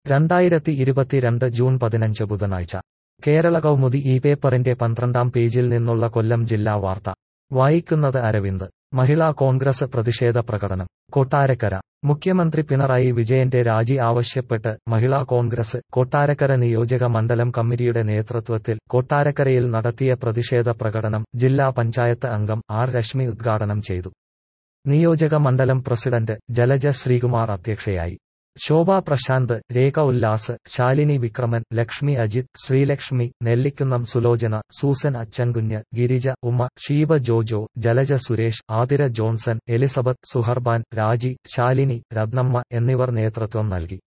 രണ്ടായിരത്തി ഇരുപത്തിരണ്ട് ജൂൺ പതിനഞ്ച് ബുധനാഴ്ച കേരള കൗമുദി ഈ പേപ്പറിന്റെ പന്ത്രണ്ടാം പേജിൽ നിന്നുള്ള കൊല്ലം ജില്ലാ വാർത്ത വായിക്കുന്നത് അരവിന്ദ് മഹിളാ കോൺഗ്രസ് പ്രതിഷേധ പ്രകടനം കൊട്ടാരക്കര മുഖ്യമന്ത്രി പിണറായി വിജയന്റെ രാജി ആവശ്യപ്പെട്ട് മഹിളാ കോൺഗ്രസ് കൊട്ടാരക്കര നിയോജക മണ്ഡലം കമ്മിറ്റിയുടെ നേതൃത്വത്തിൽ കൊട്ടാരക്കരയിൽ നടത്തിയ പ്രതിഷേധ പ്രകടനം ജില്ലാ പഞ്ചായത്ത് അംഗം ആർ രശ്മി ഉദ്ഘാടനം ചെയ്തു നിയോജക മണ്ഡലം പ്രസിഡന്റ് ജലജ ശ്രീകുമാർ അധ്യക്ഷയായി ശോഭ പ്രശാന്ത് രേഖ ഉല്ലാസ് ശാലിനി വിക്രമൻ ലക്ഷ്മി അജിത് ശ്രീലക്ഷ്മി നെല്ലിക്കുന്നം സുലോചന സൂസൻ അച്ചൻകുഞ്ഞ് ഗിരിജ ഉമ്മ ഷീബ ജോജോ ജലജ സുരേഷ് ആതിര ജോൺസൺ എലിസബത്ത് സുഹർബാൻ രാജി ശാലിനി രത്നമ്മ എന്നിവർ നേതൃത്വം നൽകി